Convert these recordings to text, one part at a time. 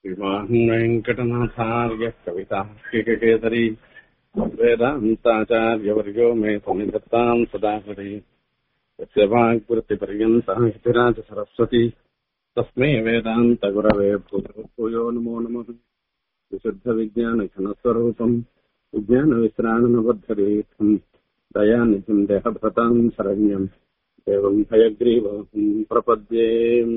श्रीमान् वेङ्कटनाथार्य कवितार्किककेसरी वेदान्ताचार्यवर्यो मे सन्निधत्ताम् सदा हरि यस्य वाग्वृत्तिपर्यन्तः हितिराज सरस्वती तस्मै वेदान्तगुरवे भूयो नमो नमः विशुद्धविज्ञानघनस्वरूपम् विज्ञानविश्राणनबद्धरीर्थम् दयानिधिम् देहभृताम् शरण्यम् एवम् हयग्रीवम् प्रपद्ये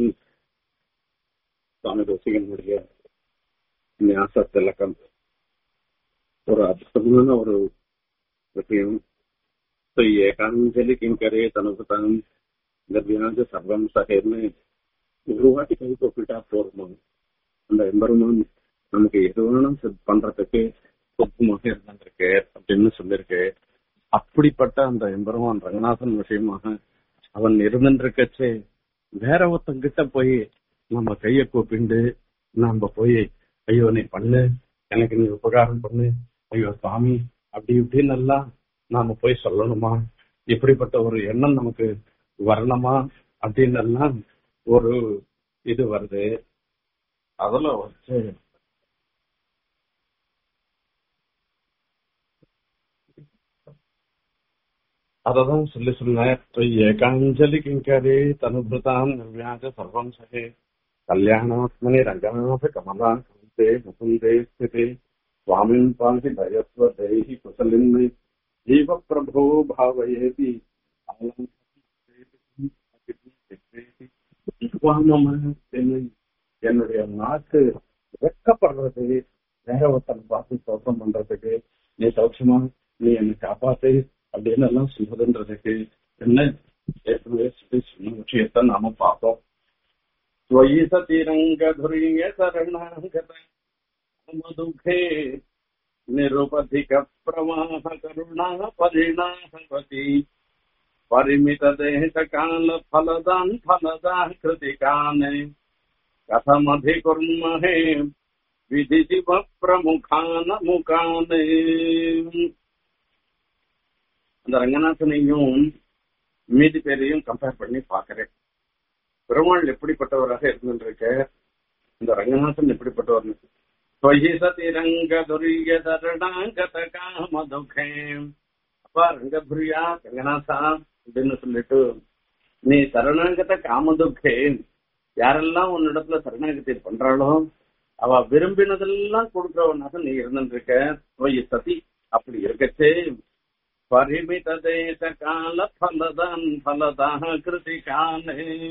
சுவாமி தேசிகனுடைய ஞாச திலக்கம் ஒரு அற்புதமான ஒரு விஷயம் ஏகாஞ்சலி கிங்கரே தனுகுதான் இந்த வியாஜ சர்வம் சகேர்னு ஒரு வாட்டி கை கொப்பிட்டா போருமா அந்த எம்பெருமான் நமக்கு எது வேணும் பண்றதுக்கு சொத்துமாக இருந்திருக்கு அப்படின்னு சொல்லியிருக்கு அப்படிப்பட்ட அந்த எம்பெருமான் ரங்கநாதன் விஷயமாக அவன் இருந்துருக்கச்சே வேற ஒருத்தங்கிட்ட போய் நம்ம கைய கூப்பிண்டு நாம போய் ஐயோ நீ பண்ணு எனக்கு நீ உபகாரம் பண்ணு ஐயோ சாமி அப்படி இப்படின்னு எல்லாம் நாம போய் சொல்லணுமா இப்படிப்பட்ட ஒரு எண்ணம் நமக்கு வரணுமா அப்படின்னு எல்லாம் ஒரு இது வருது அதுல வச்சு அததான் சொல்லி சொன்னேன் ஏகாஞ்சலி கிங்கரே தனுபிருதாம் நிர்வியாஜ சர்வம் சகே கல்யாணாத்மனி ரங்கநாத கமலா கந்தே முகுந்தே ஸ்திதே சுவாமின் பாதி தயஸ்வ தேஹி குசலின் ஜீவ பிரபோ பாவயேதி என்னுடைய நாக்கு வெக்கப்படுறது வேற ஒருத்தன் பார்த்து சோகம் பண்றதுக்கு நீ சௌட்சமா நீ என்னை காப்பாத்து அப்படின்னு எல்லாம் சொல்றதுன்றதுக்கு என்ன ஏற்கனவே சொல்லி சொன்ன விஷயத்த நாம பார்ப்போம் त्वयि सतिरङ्गधुर्य शरणाङ्गतमदुःखे निरुपधिकप्रवाह करुणा परिणाहवती परिमितदेशकालफलदान् फलदाः कृतिकान् कथमधिकुर्महे विधिशिव प्रमुखान् मुखान् அந்த ரங்கநாதனையும் மீதி பேரையும் கம்பேர் பண்ணி பாக்குறேன் பெருமாள் எப்படிப்பட்டவராக இருந்திருக்க இந்த ரங்கநாதன் எப்படிப்பட்டவர் தொயி சதி ரங்க துரிய தரணாங்கத காமதுகே அப்பா ரங்கபுரியா ரங்கநாதா அப்படின்னு சொல்லிட்டு நீ சரணாங்கத காமதுகே யாரெல்லாம் உன்னிடத்துல சரணாகதி பண்றாளோ அவ விரும்பினதெல்லாம் கொடுக்கிறவனாக நீ இருந்திருக்க தொயி சதி அப்படி இருக்கச்சே பரிமித தேச கால பலதான் பலதாக கிருதிகானே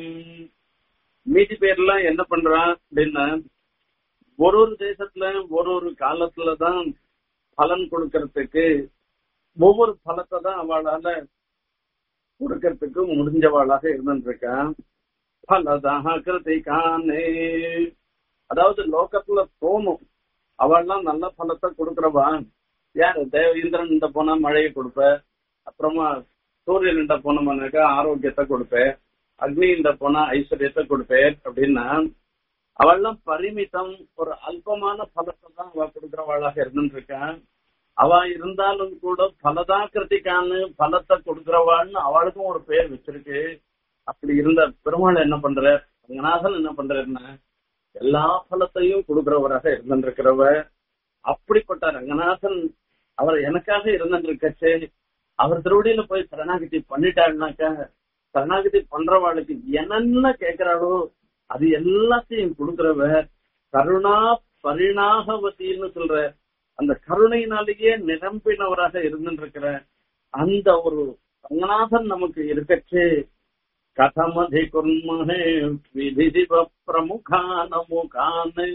மீதி பேர்லாம் என்ன பண்றான் அப்படின்னா ஒரு ஒரு தேசத்துல ஒரு ஒரு காலத்துலதான் பலன் கொடுக்கறதுக்கு ஒவ்வொரு பலத்தை தான் அவளால கொடுக்கறதுக்கு முடிஞ்சவாளாக இருந்துருக்கான் பலதாக கிருதிகானே அதாவது லோகத்துல தோணும் அவள்லாம் நல்ல பலத்தை கொடுக்கறவா யாரு தேவ இந்திரன் இந்த போனா மழையை கொடுப்ப அப்புறமா சூரியன் இந்த போனோம்னாக்கா ஆரோக்கியத்தை கொடுப்பேன் அக்னி இந்த போனா ஐஸ்வர்யத்தை கொடுப்பேன் அப்படின்னா அவள்லாம் பரிமிதம் ஒரு அல்பமான பலத்தை தான் அவ கொடுக்கிறவாளாக இருந்துருக்கான் அவ இருந்தாலும் கூட பலதாக்கிருத்திக்கான்னு பலத்தை கொடுக்கிறவாள்னு அவளுக்கும் ஒரு பேர் வச்சிருக்கு அப்படி இருந்த பெருமாள் என்ன பண்ற ரங்கநாதன் என்ன பண்றன்னா எல்லா பலத்தையும் கொடுக்கிறவராக இருந்திருக்கிறவ அப்படிப்பட்ட ரங்கநாதன் அவர் எனக்காக இருந்துருக்கச்சே அவர் திருவடியில போய் சரணாகதி பண்ணிட்டாருனாக்கா சரணாகதி பண்றவாளுக்கு என்னென்ன கேட்கிறாளோ அது எல்லாத்தையும் கொடுக்கிறவ கருணா பரிணாகவத்தின்னு சொல்ற அந்த கருணையினாலேயே நிரம்பினவராக இருந்துருக்கிற அந்த ஒரு ரங்கநாதன் நமக்கு இருக்கச்சே கதமதி குர்மஹே விதிதிவ பிரமுகான முகானு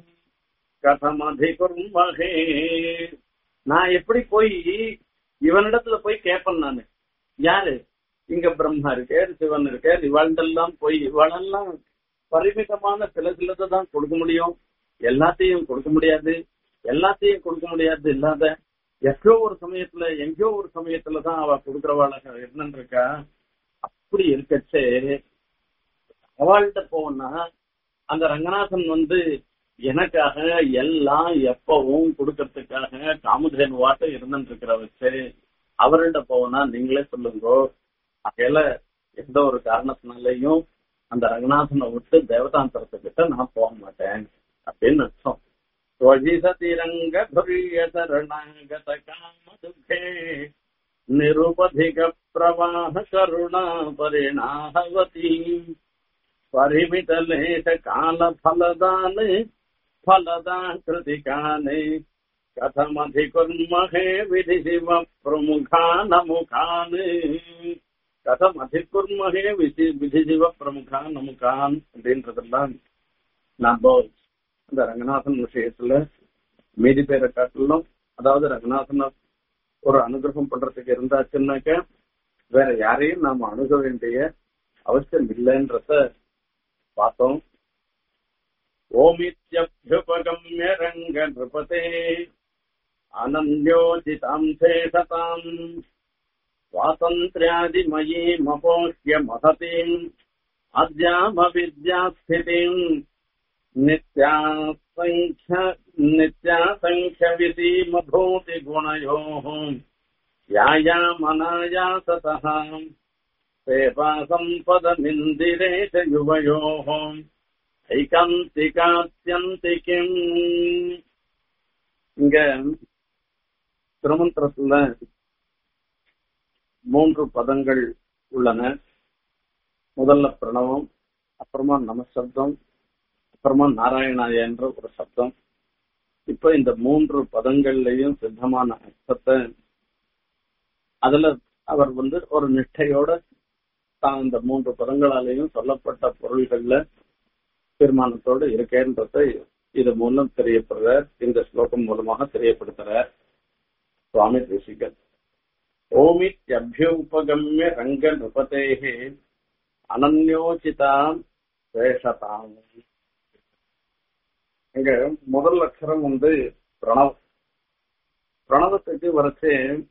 கதமதி குர்மஹே நான் எப்படி போய் இவனிடத்துல போய் கேட்பேன் நானு யாரு இங்க பிரம்மா இருக்கார் சிவன் இருக்கார் இவாழ்ந்தெல்லாம் போய் இவாளெல்லாம் பரிமிதமான சில சிலதை தான் கொடுக்க முடியும் எல்லாத்தையும் கொடுக்க முடியாது எல்லாத்தையும் கொடுக்க முடியாது இல்லாத எங்கோ ஒரு சமயத்துல எங்கேயோ ஒரு சமயத்துலதான் அவ கொடுக்கறவாளாக இருந்துருக்கா அப்படி இருக்கச்சே அவள்கிட்ட போனா அந்த ரங்கநாதன் வந்து எனக்காக எல்லாம் எப்பவும் கொடுக்கறதுக்காக காமதேனு வாட்டம் இருந்துட்டு இருக்கிற வச்சு அவர்கிட்ட போனா நீங்களே சொல்லுங்க அகையில எந்த ஒரு காரணத்தினாலையும் அந்த ரங்கநாதனை விட்டு தேவதாந்தரத்துக்கிட்ட நான் போக மாட்டேன் அப்படின்னு அர்த்தம் ஸ்வஜிசதிரங்க துரியதரணாகத காமதுகே நிருபதிக பிரவாக கருணா பரிணாகவதி परिमितलेश काल फलदान फलदा कृतिकाने कथमधिकुर्महे विधि शिव प्रमुखानमुखान् கதம் அதிகுர்மகே விதி விதி சிவ பிரமுகான் நமுகான் அப்படின்றதெல்லாம் நம்ம இந்த ரங்கநாதன் விஷயத்துல மீதி பேரை காட்டிலும் அதாவது ரங்கநாதன் ஒரு அனுகிரகம் பண்றதுக்கு இருந்தாச்சுன்னாக்க வேற யாரையும் நாம அணுக வேண்டிய அவசியம் இல்லைன்றத பார்த்தோம் ஓமித்யபியுபகம்ய ரங்க நிருபதே அனன்யோசிதாம் சேஷதாம் स्वातन्त्र्यादिमयीमपोह्य महतीम् अद्यामविद्यास्थितिम् नित्यासङ्ख्य नित्यासङ्ख्यविसीमभूतिगुणयोः यायामनायासतः सेवासम्पदमिन्दिरे च युवयोः ஐகாந்திகாத்தியந்திக்கும் இங்க திருமந்திரத்துல மூன்று பதங்கள் உள்ளன முதல்ல பிரணவம் அப்புறமா நமசப்தம் அப்புறமா நாராயணாய என்ற ஒரு சப்தம் இப்ப இந்த மூன்று பதங்கள்லயும் சித்தமான அர்த்தத்தை அதுல அவர் வந்து ஒரு நிஷ்டையோட தான் இந்த மூன்று பதங்களாலேயும் சொல்லப்பட்ட பொருள்கள்ல தீர்மானத்தோடு இருக்கேன்றதை இது மூலம் தெரியப்படுறார் இந்த ஸ்லோகம் மூலமாக தெரியப்படுத்துறார் சுவாமி தேசிகன் ஓமித்யபியுபகம்ய ரங்க நிருபதேகே அனன்யோசிதாம் சேஷதாம் இங்க முதல் அக்ஷரம் வந்து பிரணவம் பிரணவத்துக்கு வரைச்சு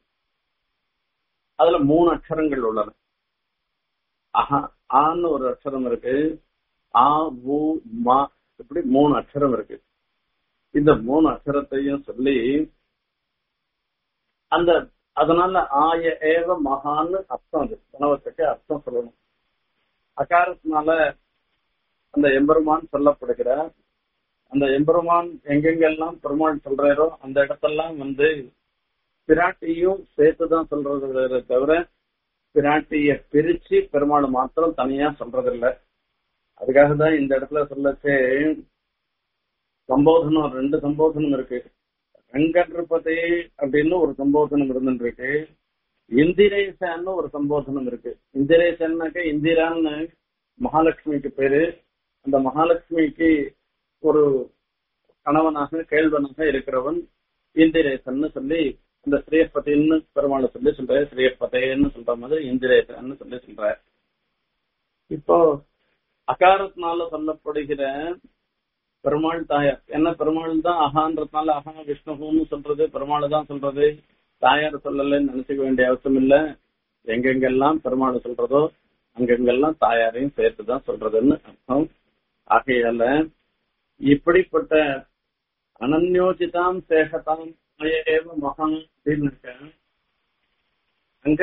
அதுல மூணு அக்ஷரங்கள் உள்ளன அஹா ஆன்னு ஒரு அக்ஷரம் இருக்கு ஆ உ மா இப்படி மூணு அக்ஷரம் இருக்கு இந்த மூணு அக்ஷரத்தையும் சொல்லி அந்த அதனால ஆய ஏவ மகான்னு அர்த்தம் அது பிரணவத்துக்கு அர்த்தம் சொல்லணும் அகாரத்தினால அந்த எம்பெருமான் சொல்லப்படுகிறார் அந்த எம்பெருமான் எங்கெங்கெல்லாம் பெருமாள் சொல்றாரோ அந்த இடத்தெல்லாம் வந்து பிராட்டியும் சேர்த்துதான் சொல்றது தவிர பிராட்டிய பிரிச்சு பெருமாள் மாத்திரம் தனியா சொல்றதில்லை அதுக்காக தான் இந்த இடத்துல சொல்லச்சே சம்போதனம் ரெண்டு சம்போதனம் இருக்கு ரங்கநிருபதே அப்படின்னு ஒரு சம்போதனம் இருந்துருக்கு இந்திரேசன்னு ஒரு சம்போதனம் இருக்கு இந்திரேசன்னாக்க இந்திரான்னு மகாலட்சுமிக்கு பேரு அந்த மகாலட்சுமிக்கு ஒரு கணவனாக கேள்வனாக இருக்கிறவன் இந்திரேசன்னு சொல்லி அந்த ஸ்ரீயப்பதின்னு பெருமாளை சொல்லி சொல்ற ஸ்ரீயப்பதேன்னு சொல்ற மாதிரி இந்திரேசன்னு சொல்லி சொல்ற இப்போ அகாரத்தினால சொல்லப்படுகிற பெருமாள் தாயார் என்ன பெருமாள் தான் அகான்றதுனால அகா விஷ்ணுன்னு சொல்றது பெருமாள் தான் சொல்றது தாயார் சொல்லலன்னு நினைச்சுக்க வேண்டிய அவசியம் இல்ல எங்கெங்கெல்லாம் பெருமாள் சொல்றதோ அங்கெங்கெல்லாம் தாயாரையும் சேர்த்துதான் சொல்றதுன்னு அர்த்தம் ஆகையால இப்படிப்பட்ட அனன்யோசிதாம் சேஷதாம் ஏவ மகான் அப்படின்னு அங்க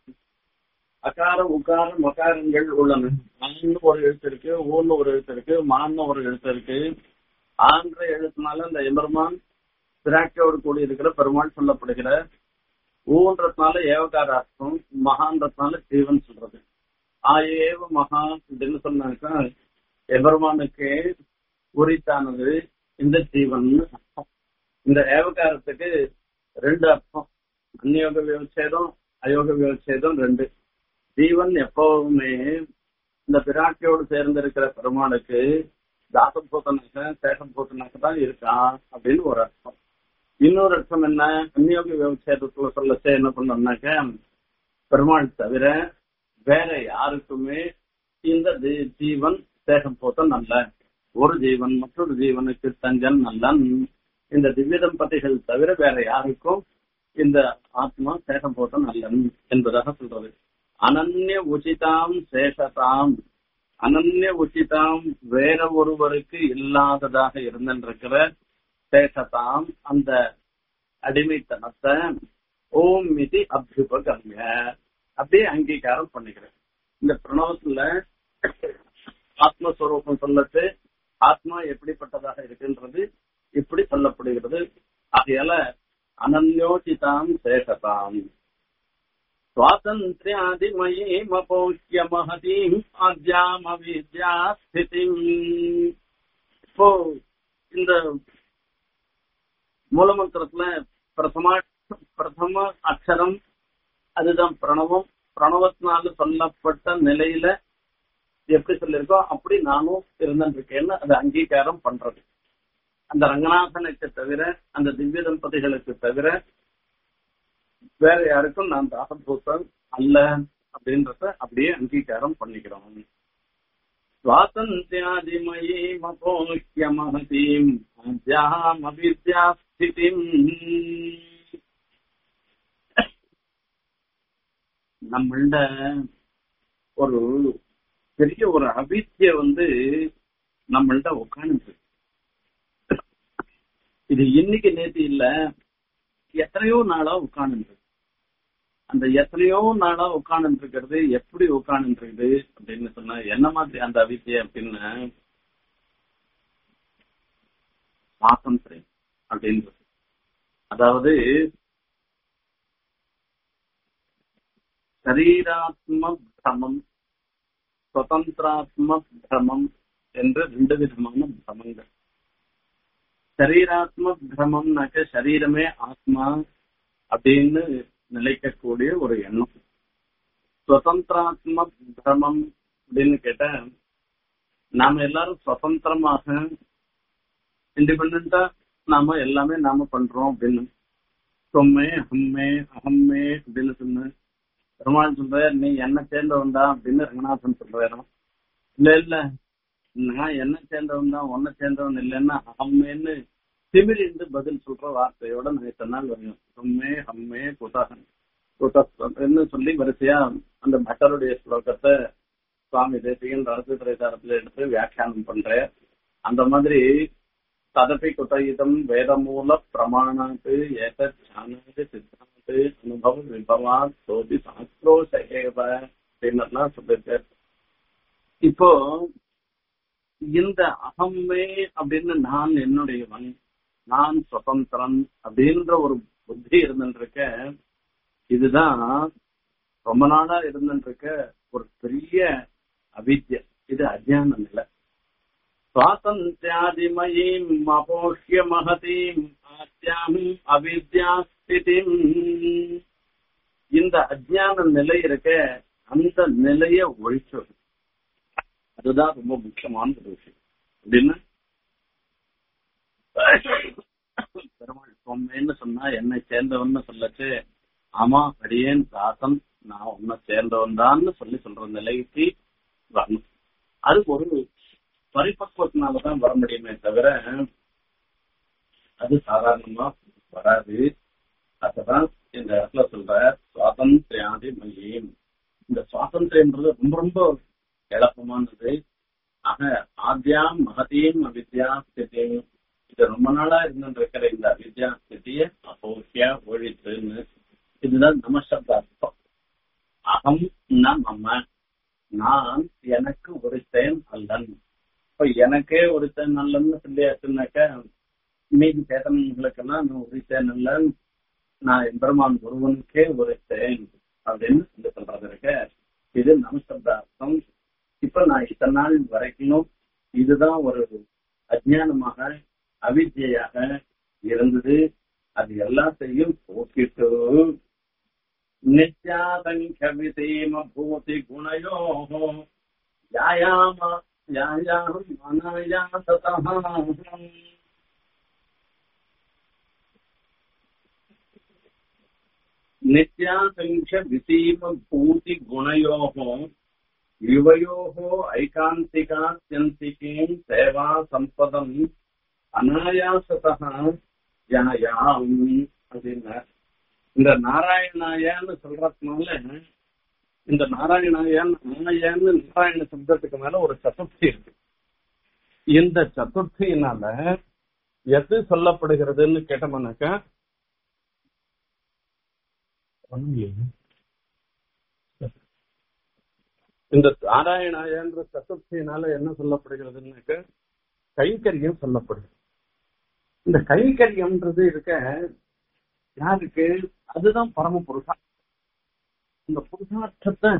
அகார உகார மகாரங்கள் உள்ளன ஆன்னு ஒரு எழுத்து இருக்கு ஊன்னு ஒரு எழுத்து இருக்கு மான்னு ஒரு எழுத்து இருக்கு ஆன்ற எழுத்துனால அந்த எம்பெருமான் பிராட்டியோடு கூடி இருக்கிற பெருமாள் சொல்லப்படுகிற ஊன்றதுனால ஏவகார அர்த்தம் மகான்றதுனால ஜீவன் சொல்றது ஆயேவ மகா அப்படின்னு சொன்னாக்கா எபெருமானுக்கு உரித்தானது இந்த ஜீவன் அர்த்தம் இந்த ஏவகாரத்துக்கு ரெண்டு அர்த்தம் அந்நியோக விவச்சேதம் அயோக விவச்சேதம் ரெண்டு ஜீவன் எப்பவுமே இந்த பிராட்டியோடு சேர்ந்திருக்கிற பெருமானுக்கு தாசம் பூத்தனாக்க சேஷம் பூத்தனாக்க தான் இருக்கான் அப்படின்னு ஒரு அர்த்தம் இன்னொரு அர்த்தம் என்ன அந்நியோக விவச்சேதத்துல சொல்லச்சே என்ன பண்ணோம்னாக்க பெருமாள் தவிர வேற யாருக்குமே இந்த ஜீவன் சேஷம் பூத்தம் நல்ல ஒரு ஜீவன் மற்றொரு ஜீவனுக்கு தஞ்சன் நல்லன் இந்த திவ்ய தம்பதிகள் தவிர வேற யாருக்கும் இந்த ஆத்மா சேஷம் போட்டம் நல்லன் என்பதாக சொல்றது அனன்ய உச்சிதாம் சேஷதாம் அனன்ய உச்சிதாம் வேற ஒருவருக்கு இல்லாததாக இருந்திருக்கிற சேஷதாம் அந்த அடிமைத்தனத்தை ஓம் இது அபியுபகம்ய அப்படியே அங்கீகாரம் பண்ணிக்கிறேன் இந்த பிரணவத்துல ஆத்மஸ்வரூபம் சொல்லட்டு ஆத்மா எப்படிப்பட்டதாக இருக்குன்றது இப்படி சொல்லப்படுகிறது ஆகையால அனன்யோசிதாம் சேஷதாம் சுவாதந்திரியாதிமயீமபோஷ்ய மகதீம் ஆத்யாமவித்யா ஸ்திதிம் இப்போ இந்த மூலமந்திரத்துல பிரதமா பிரதம அக்ஷரம் அதுதான் பிரணவம் பிரணவத்தினால சொல்லப்பட்ட நிலையில எப்படி சொல்லியிருக்கோ அப்படி நானும் இருந்திருக்கேன்னு அது அங்கீகாரம் பண்றது அந்த ரங்கநாதனுக்கு தவிர அந்த திவ்ய தம்பதிகளுக்கு தவிர வேற யாருக்கும் நான் தாசபூத்தன் அல்ல அப்படின்றத அப்படியே அங்கீகாரம் பண்ணிக்கிறோம் சுவாதந்தியாதிமயீமபோக்கிய மகதீம் அத்யாமவித்யா ஸ்திதிம் நம்மள்ட ஒரு பெரிய ஒரு அபித்திய வந்து நம்மள்ட உட்காந்து இது இன்னைக்கு நேத்து இல்ல எத்தனையோ நாளா உட்கார்ந்து அந்த எத்தனையோ நாளா உட்கார்ந்து இருக்கிறது எப்படி உட்கார்ந்து இருக்குது அப்படின்னு சொன்னா என்ன மாதிரி அந்த அவித்தியை அப்படின்னு சுவாதந்திரம் அப்படின்றது அதாவது சரீராத்ம பிரமம் சுதந்திராத்ம பிரமம் என்று ரெண்டு விதமான பிரமங்கள் சரீராத்ம பிரமம்னாக்க சரீரமே ஆத்மா அப்படின்னு நிலைக்கக்கூடிய ஒரு எண்ணம் சுதந்திராத்ம பிரமம் அப்படின்னு கேட்டா நாம எல்லாரும் சுதந்திரமாக இண்டிபெண்டா நாம எல்லாமே நாம பண்றோம் அப்படின்னு தொம்மே அம்மே அகம்மே அப்படின்னு சொன்ன பெருமாள் சொல்ற நீ என்ன சேர்ந்தவன் தான் அப்படின்னு ரங்கநாதன் சொல்றாராம் இல்ல இல்ல நான் என்ன சேர்ந்தவன் தான் உன்னை சேர்ந்தவன் இல்லைன்னா அம்மேன்னு திமிரிந்து பதில் சொல்ற வார்த்தையோட நான் இத்தனை நாள் வரையும் அம்மே அம்மே குதகன் குதன்னு சொல்லி வரிசையா அந்த பட்டருடைய ஸ்லோகத்தை சுவாமி தேசிகன் ரகசியத்திரைதாரத்துல எடுத்து வியாக்கியானம் பண்றேன் அந்த மாதிரி ததபி குதயிதம் வேதமூல பிரமாணாத்து ஏத ஞானாது சித்தாந்து அனுபவ விபவா சோதி சாஸ்திரோசேவ அப்படின்னுலாம் சொல்லியிருக்காரு இப்போ இந்த அகம்மே அப்படின்னு நான் என்னுடையவன் நான் சுதந்திரன் அப்படின்ற ஒரு புத்தி இருந்துருக்க இதுதான் ரொம்ப நாளா இருந்துருக்க ஒரு பெரிய அவித்ய இது அஜான நிலை சுவாதந்தியாதிமயீம் அபோஷ்ய மகதீம் ஆத்யாம் அவித்யா ஸ்திதிம் இந்த அஜான நிலை இருக்க அந்த நிலைய ஒழிச்சது அதுதான் ரொம்ப முக்கியமான ஒரு விஷயம் அப்படின்னு பெருமாள் பொம்மைன்னு சொன்னா என்னை சேர்ந்தவன்னு சொல்லச்சு ஆமா அடியேன் தாசன் நான் உன்னை சேர்ந்தவன் தான்னு சொல்லி சொல்ற நிலைக்கு வரணும் அது ஒரு பரிபக்குவத்தினாலதான் வர முடியுமே தவிர அது சாதாரணமா வராது அததான் இந்த இடத்துல சொல்ற சுவாதந்திரியாதி மையம் இந்த சுவாதந்திரம்ன்றது ரொம்ப ரொம்ப எளப்பமானது ஆக ஆத்யாம் மகதீம் அவித்யா ஸ்திதியும் இது ரொம்ப நாளா இருந்துட்டு இருக்கிற இந்த அவித்யா ஸ்திதிய அபோக்கியா ஒழித்துன்னு இதுதான் நமசப்த அர்த்தம் அகம் ந மம நான் எனக்கு ஒருத்தன் அல்லன் இப்ப எனக்கே ஒருத்தன் அல்லன்னு சொல்லியாச்சுனாக்க மீதி சேதனங்களுக்கெல்லாம் நான் ஒருத்தன் அல்லன் நான் எம்பெருமான் ஒருவனுக்கே ஒருத்தன் அப்படின்னு சொல்லி சொல்றது இருக்க இது நமசப்த அர்த்தம் இப்ப நான் இத்தனை நாள் வரைக்கும் இதுதான் ஒரு அஜ்ஞானமாக அவித்யாக இருந்தது அது எல்லாத்தையும் போக்கிட்டு நித்யாதங்க விதேம பூதி குணயோ யாயாம யாயாம் மனயா சதஹம் நித்யாசங்கிய விசீம பூதி குணயோகோ யுவயோகோ ஐகாந்திகாத்யந்திகீம் சேவா சம்பதம் அனாயாசதா யாயாம் அப்படின்னார் இந்த நாராயணாயான்னு சொல்றதுனால இந்த நாராயணாயான் ஆயான்னு நாராயண சப்தத்துக்கு மேல ஒரு சதுர்த்தி இருக்கு இந்த சதுர்த்தியினால எது சொல்லப்படுகிறதுன்னு கேட்டோம்னாக்கா இந்த நாராயணாயன்ற சதுர்த்தியினால என்ன சொல்லப்படுகிறதுன்னாக்க கைங்கரியம் சொல்லப்படுது இந்த கைங்கரியம்ன்றது இருக்க யாருக்கு அதுதான் பரம புருஷா இந்த புருஷார்த்தத்தை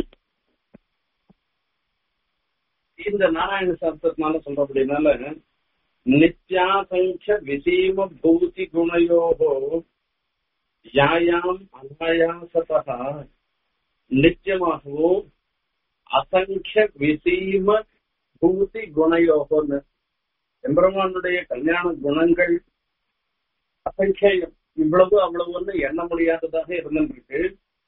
இந்த நாராயண சாஸ்திரத்தினால சொல்ற அப்படின்னால நித்யாசங்கிய விசீம பூதி குணயோகோ யாயாம் அனாயாசதா நித்தியமாகவும் அசங்கிய விசீம பூதி குணயோகம்னு எம்பெருமானுடைய கல்யாண குணங்கள் அசங்கியம் இவ்வளவு அவ்வளவுன்னு எண்ண முடியாததாக இருந்திருக்கு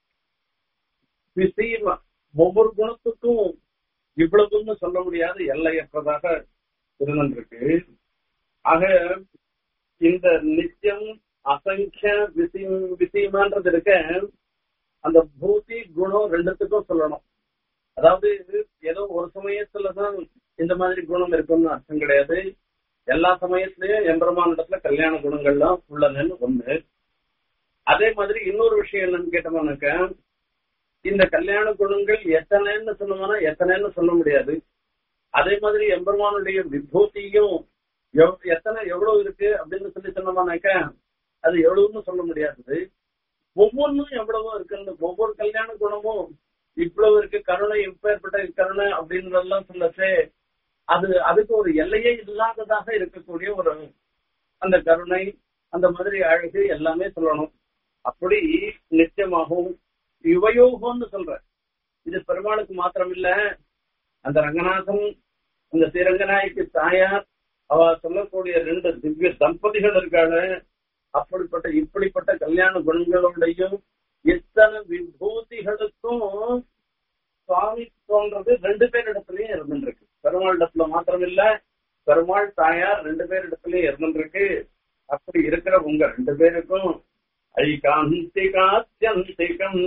விசீம ஒவ்வொரு குணத்துக்கும் இவ்வளவுன்னு சொல்ல முடியாத எல்லையற்றதாக இருந்திருக்கு ஆக இந்த நித்தியம் அசங்கிய விசீம் விசீமான்றது இருக்க அந்த பூதி குணம் ரெண்டுத்துக்கும் சொல்லணும் அதாவது ஏதோ ஒரு சமயத்துலதான் இந்த மாதிரி குணம் இருக்கும்னு அர்த்தம் கிடையாது எல்லா சமயத்திலயும் எம்பெருமான இடத்துல கல்யாண குணங்கள்லாம் உள்ளதுன்னு ஒண்ணு அதே மாதிரி இன்னொரு விஷயம் என்னன்னு கேட்டோம்னாக்க இந்த கல்யாண குணங்கள் எத்தனைன்னு சொன்னோம்னா எத்தனைன்னு சொல்ல முடியாது அதே மாதிரி எம்பெருமானுடைய விபூதியும் எவ்- எத்தனை எவ்வளவு இருக்கு அப்படின்னு சொல்லி சொன்னோம்னாக்க அது எவ்வளவுன்னு சொல்ல முடியாது ஒவ்வொன்றும் எவ்வளவோ இருக்குன்னு ஒவ்வொரு கல்யாண குணமும் இவ்வளவு இருக்கு கருணை இப்பேற்பட்ட கருணை அப்படின்றதெல்லாம் சொல்லச்சே அது அதுக்கு ஒரு எல்லையே இல்லாததாக இருக்கக்கூடிய ஒரு அந்த கருணை அந்த மாதிரி அழகு எல்லாமே சொல்லணும் அப்படி நிச்சயமாகவும் யுவயோகம்னு சொல்ற இது பெருமாளுக்கு மாத்திரம் இல்ல அந்த ரங்கநாதன் அந்த ஸ்ரீரங்கநாயக்கு தாயார் அவ சொல்லக்கூடிய ரெண்டு திவ்ய தம்பதிகள் இருக்காங்க அப்படிப்பட்ட இப்படிப்பட்ட கல்யாண குணங்களோடையும் இத்தனை விபூதிகளுக்கும் சுவாமி தோன்றது ரெண்டு பேர் இடத்துலயும் இருந்துருக்கு பெருமாள் இடத்துல மாத்திரம் இல்ல பெருமாள் தாயார் ரெண்டு பேர் இடத்துலயும் இருந்துருக்கு அப்படி இருக்கிற உங்க ரெண்டு பேருக்கும் ஐகாந்திகாத்தியந்திகம்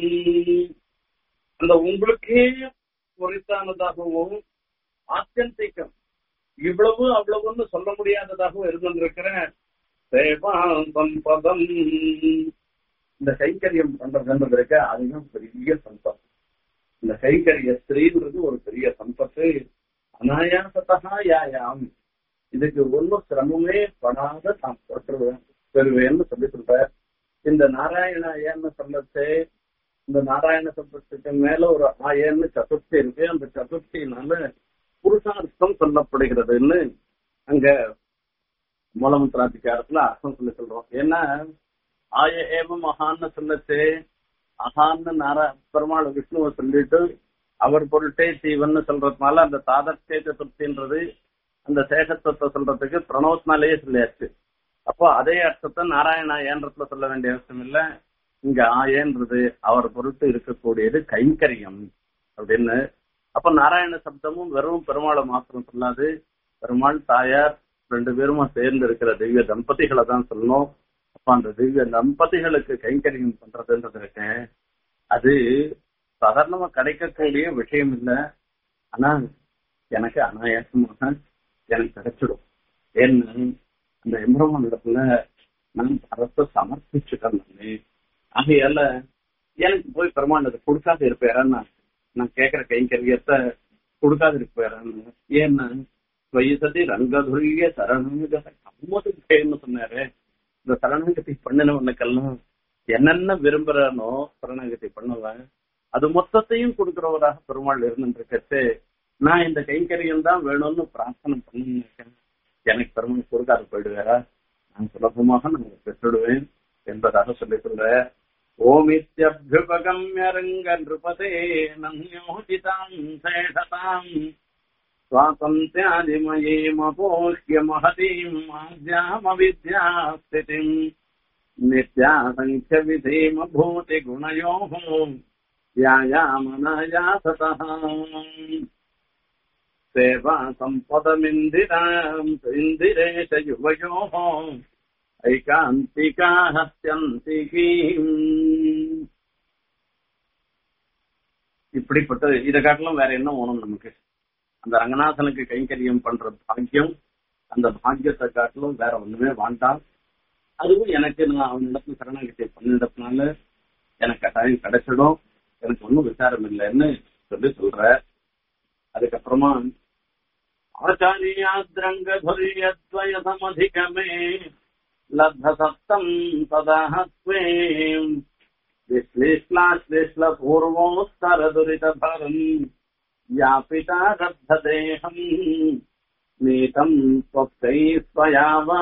அந்த உங்களுக்கே பொறித்தானதாகவும் ஆத்தியந்திகம் இவ்வளவு அவ்வளவுன்னு சொல்ல முடியாததாகவும் இருந்திருக்கிற சேவா சம்பதம் இந்த கைங்கரியம் பண்றதுன்றது இருக்க அதுதான் பெரிய சம்பத் இந்த கைங்கரிய ஸ்திரீன்றது ஒரு பெரிய சம்பத்து அனாயாசத்தா யாயாம் இதுக்கு ஒன்றும் சிரமமே படாத நான் பெற்றுவேன் பெறுவேன்னு சொல்லி சொல்றார் இந்த நாராயண ஏன்னு சொல்லச்சு இந்த நாராயண சப்தத்துக்கு மேல ஒரு ஆயன்னு சதுர்த்தி இருக்கு அந்த சதுர்த்தினால புருஷார்த்தம் சொல்லப்படுகிறதுன்னு அங்க மூலமந்திராதிகாரத்துல அர்த்தம் சொல்லி சொல்றோம் ஏன்னா ஆய ஏவ மகான்னு சொல்லச்சு அகான்னு நாரா பெருமாள் விஷ்ணுவை சொல்லிட்டு அவர் பொருட்டே தீவன்னு சொல்றதுனால அந்த தாதர்த்தே சதுர்த்தின்றது அந்த சேஷத்துவத்தை சொல்றதுக்கு பிரணவத்தினாலேயே சொல்லியாச்சு அப்போ அதே அர்த்தத்தை நாராயணா ஏன்றத்துல சொல்ல வேண்டிய அவசியம் இல்ல இங்க ஆயன்றது அவர் பொருட்டு இருக்கக்கூடியது கைங்கரியம் அப்படின்னு அப்ப நாராயண சப்தமும் வெறும் பெருமாளை மாத்திரம் சொல்லாது பெருமாள் தாயார் ரெண்டு பேருமா சேர்ந்து இருக்கிற திவ்ய தம்பதிகளை தான் சொல்லணும் அப்ப அந்த திவ்ய தம்பதிகளுக்கு கைங்கரியம் பண்றதுன்றது இருக்கு அது சாதாரணமா கிடைக்கக்கூடிய விஷயம் இல்ல ஆனா எனக்கு அனாயாசமாக எனக்கு கிடைச்சிடும் ஏன்னு அந்த எம்பரமான இடத்துல நான் அரச சமர்ப்பிச்சுட்டேன் நானு ஆகையால எனக்கு போய் பெருமாண்டத்தை கொடுக்காத இருப்பேறான்னு நான் கேட்கிற கைங்கரியத்தை கொடுக்காத இருப்பேறான்னு ஏன்னா வயசதி ரங்கதுரிய சரணங்கத கம்மதுன்னு சொன்னாரு இந்த சரணாகதி பண்ணினவனுக்கெல்லாம் என்னென்ன விரும்புறானோ சரணாகதி பண்ணுவேன் அது மொத்தத்தையும் கொடுக்கிறவராக பெருமாள் இருந்துருக்கச்சு நான் இந்த கைங்கரியம் தான் வேணும்னு பிரார்த்தனை பண்ணிருக்கேன் எனக்கு பெருமாள் கொடுக்காது போயிடுவாரா நான் சுலபமாக நான் பெற்றுடுவேன் என்பதாக சொல்லி சொல்ற ஓமித்யபியுபகம்ய ரங்க நிருபதே நன்யோஜிதாம் சேஷதாம் स्वातन्त्र्यादिमयीमपोह्य महतीम् आद्यामविद्यास्थितिम् नित्यासङ्ख्यविधीमभूतिगुणयोः व्यायामनायासतः सेवा सम्पदमिन्दिराम् इन्दिरेश युवयोः ऐकान्तिका हत्यन्तिकीम् இப்படிப்பட்ட இதை காட்டிலும் வேற என்ன வேணும் நமக்கு அந்த ரங்கநாதனுக்கு கைங்கரியம் பண்ற பாக்கியம் அந்த பாக்கியத்தை காட்டிலும் வேற ஒண்ணுமே வேண்டாம் அதுவும் எனக்கு நான் அவனிடத்துல சரணாகிட்டை பண்ணிடத்தினால எனக்கு கட்டாயம் கிடைச்சிடும் எனக்கு ஒன்றும் விசாரம் இல்லைன்னு சொல்லி சொல்ற அதுக்கப்புறமா आचार्याद्रङ्गधुर्यद्वयसमधिगमे लब्धसप्तम् तदाह त्वे विश्लेष्लाश्लेष्लपूर्वोत्तरदुरितफलम् व्यापिता रब्धदेहम् नीतम् त्वक्तैः स्वया वा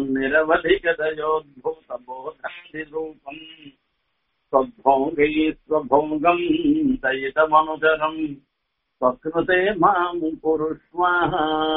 निरवधिगतयोद्भूतबोधादिरूपम् स्वभोगैः स्वभोगम् दयितमनुचरम् स्वकृते माम् पुरुष्वाः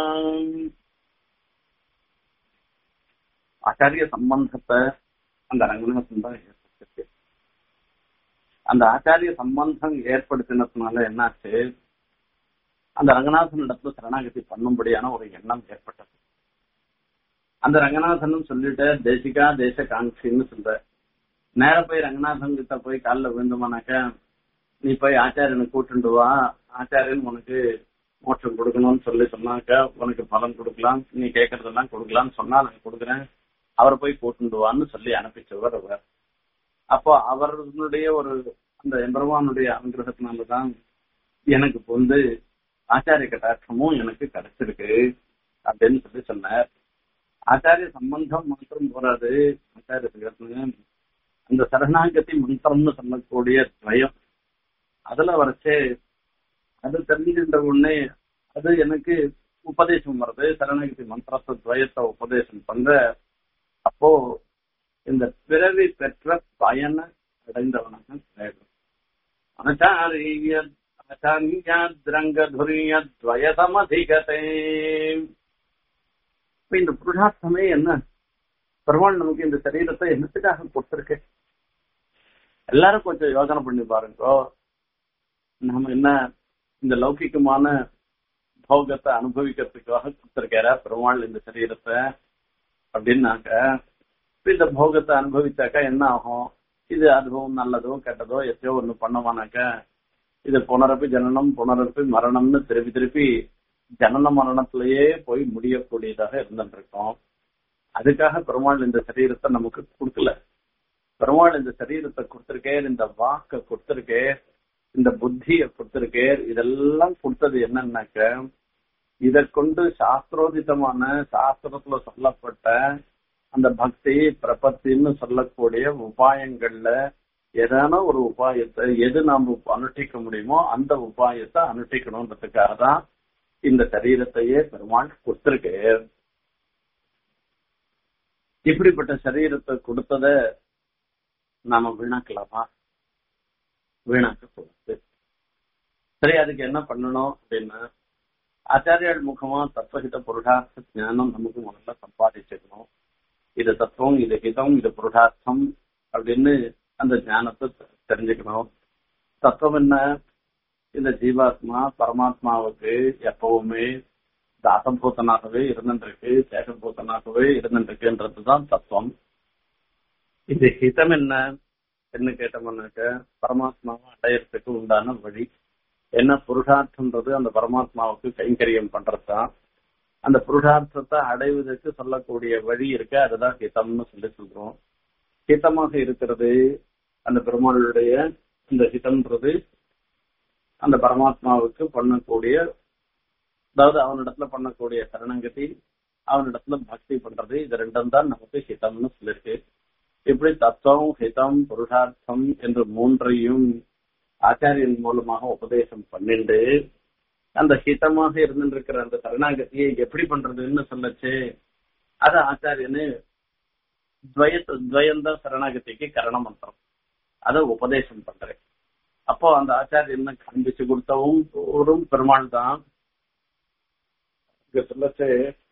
ஆச்சாரிய சம்பந்தத்தை அந்த ரங்கநாதன் தான் ஏற்படுத்திருக்கு அந்த ஆச்சாரிய சம்பந்தம் ஏற்படுத்தினதுனால என்னாச்சு அந்த ரங்கநாதன் இடத்துல சரணாகதி பண்ணும்படியான ஒரு எண்ணம் ஏற்பட்டது அந்த ரங்கநாதனும் சொல்லிட்டு தேசிகா தேச காங்கின்னு சொல்ற நேர போய் ரங்கநாதன் கிட்ட போய் காலில் விழுந்தோமானாக்க நீ போய் ஆச்சாரியனை கூட்டுண்டு வா ஆச்சாரியன் உனக்கு மோட்சம் கொடுக்கணும்னு சொல்லி சொன்னாக்க உனக்கு பலன் கொடுக்கலாம் நீ கேட்கறதெல்லாம் கொடுக்கலாம்னு சொன்னா நான் கொடுக்குறேன் அவரை போய் கூட்டுண்டு வான்னு சொல்லி அனுப்பிச்சவர் அவர் அப்போ அவர்களுடைய ஒரு அந்த எம்பெருமானுடைய அனுகிரகத்தினாலதான் எனக்கு இப்ப வந்து ஆச்சாரிய கட்டாட்சமும் எனக்கு கிடைச்சிருக்கு அப்படின்னு சொல்லி சொன்னார் ஆச்சாரிய சம்பந்தம் மாத்திரம் போறாது ஆச்சாரிய அந்த சரணாகதி மந்திரம்னு சொல்லக்கூடிய துவயம் அதுல வரைச்சே அது தெரிஞ்சுக்கின்ற உடனே அது எனக்கு உபதேசம் வருது சரணாகதி மந்திரத்தை துவயத்தை உபதேசம் பண்ற அப்போ இந்த பிறவி பெற்ற பயனை அடைந்தவனாக வேண்டும் ஆச்சாரிய ஆச்சாரியாத்ரங்கதுரிய துவயதமதிகதே இப்ப இந்த புருஷார்த்தமே என்ன பெருமாள் நமக்கு இந்த சரீரத்தை என்னத்துக்காக கொடுத்திருக்கு எல்லாரும் கொஞ்சம் யோசனை பண்ணி பாருங்க நாம என்ன இந்த லௌகிகமான போகத்தை அனுபவிக்கிறதுக்காக கொடுத்திருக்காரா பெருமாள் இந்த சரீரத்தை அப்படின்னாக்க இந்த போகத்தை அனுபவிச்சாக்கா என்ன ஆகும் இது அதுவும் நல்லதோ கெட்டதோ எத்தையோ ஒண்ணு பண்ணவானாக்க இது புனரப்பி ஜனனம் புனரப்பி மரணம்னு திருப்பி திருப்பி ஜனன மரணத்திலேயே போய் முடியக்கூடியதாக இருந்துருக்கோம் அதுக்காக பெருமாள் இந்த சரீரத்தை நமக்கு கொடுக்கல பெருமாள் இந்த சரீரத்தை கொடுத்திருக்கேன் இந்த வாக்க கொடுத்திருக்கேன் இந்த புத்திய கொடுத்திருக்கேன் இதெல்லாம் கொடுத்தது என்னன்னாக்க இதை கொண்டு சாஸ்திரோதிதமான சாஸ்திரத்துல சொல்லப்பட்ட அந்த பக்தி பிரபத்தின்னு சொல்லக்கூடிய உபாயங்கள்ல ஏதான ஒரு உபாயத்தை எது நாம அனுஷ்டிக்க முடியுமோ அந்த உபாயத்தை அனுஷ்டிக்கணும்ன்றதுக்காக தான் இந்த சரீரத்தையே பெருமாள் கொடுத்திருக்கு இப்படிப்பட்ட சரீரத்தை கொடுத்தத நாம வீணாக்கலாமா வீணாக்க கூடாது சரி அதுக்கு என்ன பண்ணணும் அப்படின்னா ஆச்சாரியால் முகமா தத்துவஹித புருஷார்த்த ஞானம் நமக்கு முதல்ல சம்பாதிச்சிடணும் இது தத்துவம் இது ஹிதம் இது புருஷார்த்தம் அப்படின்னு அந்த ஞானத்தை தெரிஞ்சுக்கணும் தத்துவம் என்ன இந்த ஜீவாத்மா பரமாத்மாவுக்கு எப்பவுமே தாசபூத்தனாகவே இருந்துருக்கு சேஷபூத்தனாகவே இருந்துருக்குன்றதுதான் தத்துவம் இது ஹிதம் என்ன என்ன கேட்டோம்னாக்க பரமாத்மாவை அடையறதுக்கு உண்டான வழி என்ன புருஷார்த்தம்ன்றது அந்த பரமாத்மாவுக்கு கைங்கரியம் பண்றதுதான் அந்த புருஷார்த்தத்தை அடைவதற்கு சொல்லக்கூடிய வழி இருக்கு அதுதான் ஹிதம்னு சொல்லி சொல்றோம் ஹிதமாக இருக்கிறது அந்த பெருமாளுடைய இந்த ஹிதம்ன்றது அந்த பரமாத்மாவுக்கு பண்ணக்கூடிய அதாவது அவனிடத்துல பண்ணக்கூடிய சரணங்கதி அவனிடத்துல பக்தி பண்றது இது ரெண்டும் தான் நமக்கு ஹிதம்னு சொல்லிருக்கு இப்படி தத்துவம் ஹிதம் புருஷார்த்தம் என்று மூன்றையும் ஆச்சாரியன் மூலமாக உபதேசம் பண்ணிண்டு அந்த ஹிதமாக இருந்துருக்கிற அந்த சரணாகதியை எப்படி பண்றதுன்னு சொல்லச்சு அது ஆச்சாரியனு துவயத்து துவயந்தான் சரணாகதிக்கு கரண மந்திரம் அதை உபதேசம் பண்றேன் அப்போ அந்த ஆச்சாரியன் காண்பிச்சு கொடுத்தவும் ஒரு பெருமாள் தான் இங்க சொல்லச்சு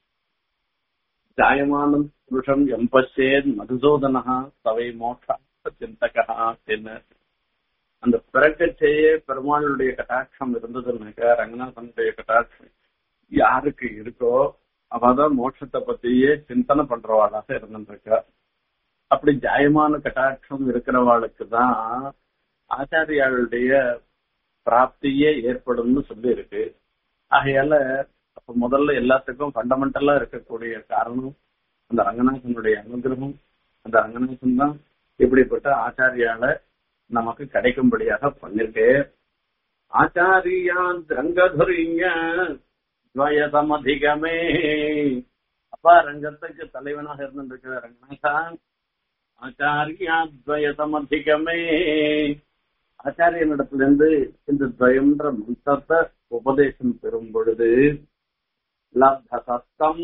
ஜாயமானம் புருஷம் எம்பசேத் மதுசூதனா சவை மோட்ச சிந்தகா அப்படின்னு அந்த பிறக்கச்சேயே பெருமாளுடைய கட்டாட்சம் இருந்ததுன்னாக்க ரங்கநாதனுடைய கட்டாட்சம் யாருக்கு இருக்கோ அவதான் மோட்சத்தை பத்தியே சிந்தனை பண்றவாளாக இருந்துருக்கா அப்படி ஜாயமான கட்டாட்சம் இருக்கிறவாளுக்கு தான் ஆச்சாரியாளுடைய பிராப்தியே ஏற்படும்னு சொல்லி இருக்கு ஆகையால அப்ப முதல்ல எல்லாத்துக்கும் ஃபண்டமெண்டலா இருக்கக்கூடிய காரணம் அந்த ரங்கநாதனுடைய அனுகிரகம் அந்த ரங்கநாதன் தான் இப்படிப்பட்ட ஆச்சாரியால நமக்கு கிடைக்கும்படியாக பண்ணிருக்கு ஆச்சாரியான் ரங்கதுரிய துவயசமதிகமே அப்பா ரங்கத்துக்கு தலைவனாக இருந்திருக்கிற ரங்கநாதா ஆச்சாரியாத்வயசமதிகமே ஆச்சாரியனிடத்திலிருந்து இந்த துவயம்ன்ற மந்திரத்தை உபதேசம் பெறும் பொழுது லப்த சத்தம்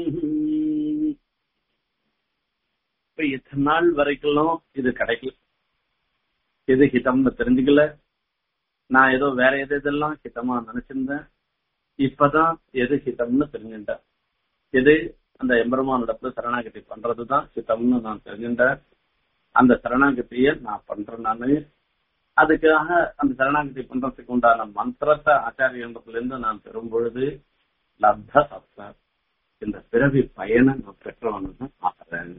இப்ப இத்தனை நாள் வரைக்கும் இது கிடைக்கல எது ஹிதம்னு தெரிஞ்சுக்கல நான் ஏதோ வேற எது எதெல்லாம் ஹிதமா நினைச்சிருந்தேன் இப்பதான் எது ஹிதம்னு தெரிஞ்சுட்டேன் எது அந்த எம்பெருமானிடத்துல சரணாகதி பண்றதுதான் ஹிதம்னு நான் தெரிஞ்சுட்டேன் அந்த சரணாகதியை நான் பண்றேன் நானு அதுக்காக அந்த சரணாகதி பண்றதுக்கு உண்டான மந்திரத்தை ஆச்சாரியன்றதுல இருந்து நான் பெறும் பொழுது லப்த சப்தம் இந்த பிறவி பயனை நான் பெற்றவனு ஆகிறேன்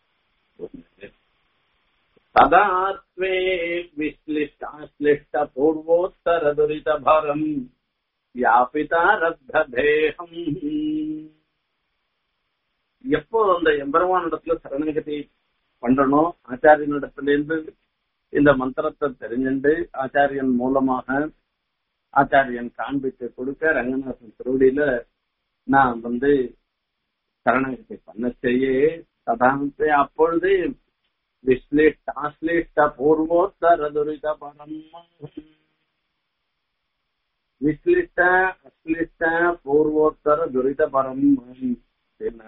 तदात्वे विश्लिष्टाश्लिष्ट पूर्वोत्तर दुरित भरम व्यापिता रब्धदेहம் எப்போ அந்த எம்பெருமானிடத்துல சரணகதி பண்றணும் ஆச்சாரியனிடத்திலிருந்து இந்த மந்திரத்தை தெரிஞ்சுண்டு ஆச்சாரியன் மூலமாக ஆச்சாரியன் காண்பித்து கொடுக்க ரங்கநாதன் திருவடியில நான் வந்து சரணகதி பண்ண செய்ய சதாந்தே அப்பொழுது விஸ்லிஷ்ட ஆஸ்லிஷ்ட பூர்வோத்தர துரித பரம் விஸ்லிஷ்ட அஸ்லிஷ்ட பூர்வோத்தர துரித பரம் என்ன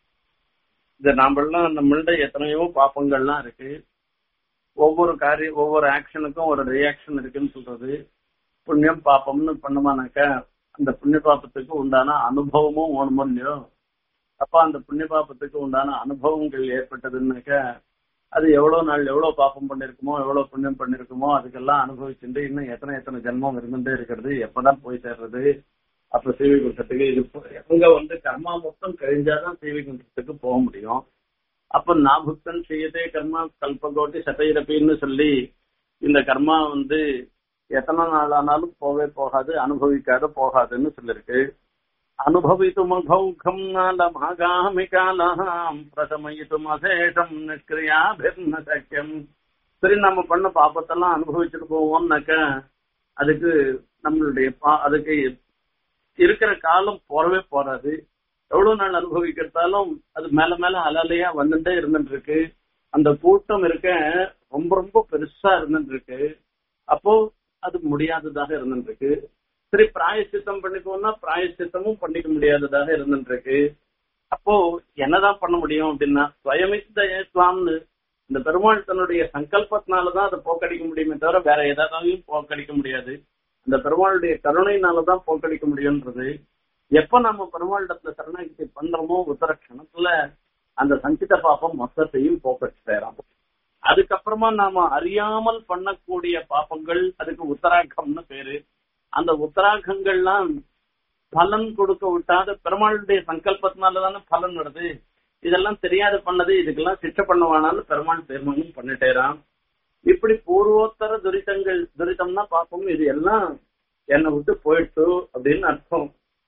இந்த நாமெல்லாம் நம்மள்ட எத்தனையோ பாப்பங்கள்லாம் இருக்கு ஒவ்வொரு காரியம் ஒவ்வொரு ஆக்ஷனுக்கும் ஒரு ரியாக்ஷன் இருக்குன்னு சொல்றது புண்ணியம் பாப்பம்னு பண்ணமானாக்க அந்த புண்ணிய பாப்பத்துக்கு உண்டான அனுபவமும் ஓணுமோ இல்லையோ அப்ப அந்த புண்ணிய பாப்பத்துக்கு உண்டான அனுபவங்கள் ஏற்பட்டதுன்னாக்க அது எவ்வளவு நாள் எவ்வளவு பாப்பம் பண்ணிருக்குமோ எவ்வளவு புண்ணியம் பண்ணிருக்குமோ அதுக்கெல்லாம் அனுபவிச்சுட்டு இன்னும் எத்தனை எத்தனை ஜென்மம் இருந்துட்டே இருக்கிறது எப்பதான் போய் சேர்றது அப்ப சீவி குண்டத்துக்கு இது அங்க வந்து கர்மா மொத்தம் கழிஞ்சாதான் சீவி குண்டத்துக்கு போக முடியும் அப்ப நாபுக்தன் செய்யதே கர்மா கல்பகோட்டி சதைரப்பின்னு சொல்லி இந்த கர்மா வந்து எத்தனை நாள் ஆனாலும் போவே போகாது அனுபவிக்காத போகாதுன்னு சொல்லிருக்கு அனுபவித்தும் அகௌகம் நாலமாகாமி காலம் பிரசமயித்தும் அசேஷம் நிஷ்கிரியாபிர்ன சக்கியம் சரி நம்ம பண்ண பாப்பத்தெல்லாம் அனுபவிச்சுட்டு போவோம்னாக்க அதுக்கு நம்மளுடைய பா- அதுக்கு இருக்கிற காலம் போறவே போறாது எவ்வளவு நாள் அனுபவிக்கிறதாலும் அது மேல மேல அலலையா வந்துட்டே இருந்துட்டு இருக்கு அந்த கூட்டம் இருக்க ரொம்ப ரொம்ப பெருசா இருந்துட்டு இருக்கு அப்போ அது முடியாததாக இருந்துட்டு இருக்கு சரி பிராயசித்தம் பண்ணிக்கோன்னா பிராயசித்தமும் பண்ணிக்க முடியாததாக இருந்துட்டு இருக்கு அப்போ என்னதான் பண்ண முடியும் அப்படின்னா ஸ்வயமித்த ஏஸ்லாம்னு இந்த பெருமாள் தன்னுடைய சங்கல்பத்தினாலதான் அதை போக்கடிக்க முடியுமே தவிர வேற எதாலையும் போக்கடிக்க முடியாது அந்த பெருமாளுடைய கருணையினாலதான் போக்கடிக்க முடியும்ன்றது எப்ப நம்ம பெருமாளிடத்துல சரணாகதி பண்றோமோ உத்தர கணத்துல அந்த சஞ்சித பாப்பம் மொத்தத்தையும் போக்கடிச்சு தரோம் அதுக்கப்புறமா நாம அறியாமல் பண்ணக்கூடிய பாப்பங்கள் அதுக்கு உத்தராகம்னு பேரு அந்த உத்தராகங்கள்லாம் பலன் கொடுக்க விட்டாத பெருமாளுடைய சங்கல்பத்தினாலதானே பலன் வருது இதெல்லாம் தெரியாத பண்ணது இதுக்கெல்லாம் சிக்ஷை பண்ணுவானான்னு பெருமாள் தீர்மானம் பண்ணிட்டேரான் இப்படி பூர்வோத்தர துரிதங்கள் துரிதம்னா பார்ப்போம் இது எல்லாம் என்னை விட்டு போயிடுச்சு அப்படின்னு அர்த்தம்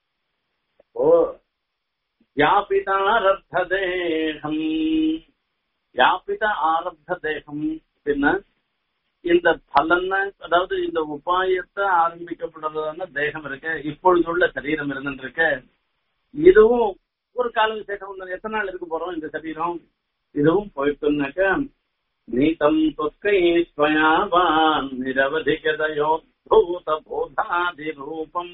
ஓ யாபிதா ஆரப்த தேகம் யாபித ஆரப்த தேகம் அப்படின்னா இந்த பலன அதாவது இந்த உபாயத்தை ஆரம்பிக்கப்படுறதான தேகம் இருக்க இப்பொழுதுள்ள சரீரம் இருந்துட்டு இருக்க இதுவும் ஒரு கால விசேஷம் வந்து எத்தனை நாள் இருக்க போறோம் இந்த சரீரம் இதுவும் போயிட்டுனாக்க நீதம் தொஸ்கை ஸ்வயாவான் நிரவதிகதயோ பூத போதாதி ரூபம்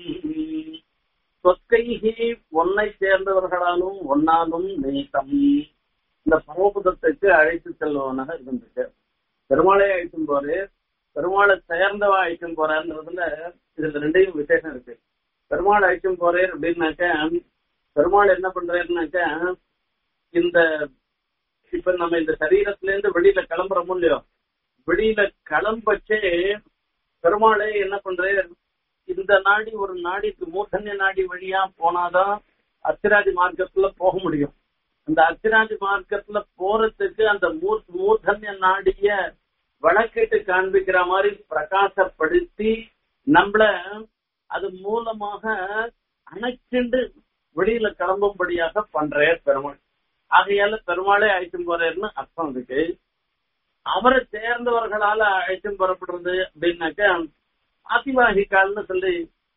தொஸ்கைஹி ஒன்னை சேர்ந்தவர்களாலும் ஒன்னாலும் நீத்தம் இந்த பரமபுதத்துக்கு அழைத்து செல்பவனாக இருந்திருக்கு பெருமாளை அழைக்கும் போது பெருமாளை சேர்ந்தவா அழைக்கும் போறான்றதுல இதுல ரெண்டையும் விசேஷம் இருக்கு பெருமாள் அழைக்கும் போறேன் அப்படின்னாக்க பெருமாள் என்ன பண்றாருனாக்க இந்த இப்ப நம்ம இந்த சரீரத்துல இருந்து வெளியில கிளம்புறோமோ இல்லையோ வெளியில கிளம்பச்சே பெருமாளே என்ன பண்றாரு இந்த நாடி ஒரு நாடிக்கு மூர்தன்ய நாடி வழியா போனாதான் அர்ச்சராஜி மார்க்கத்துல போக முடியும் அந்த அர்ச்சராஜி மார்க்கத்துல போறதுக்கு அந்த மூர் மூர்தன்ய நாடிய வழக்கிட்டு காண்பிக்கிற மாதிரி பிரகாசப்படுத்தி நம்மள அது மூலமாக அணைச்சுண்டு வெளியில கிளம்பும்படியாக பண்றார் பெருமாள் ஆகையால பெருமாளே அழைச்சும் போறாருன்னு அர்த்தம் இருக்கு அவரை சேர்ந்தவர்களால அழைச்சும் பெறப்படுறது அப்படின்னாக்க ஆதிவாகிகால்னு சொல்லி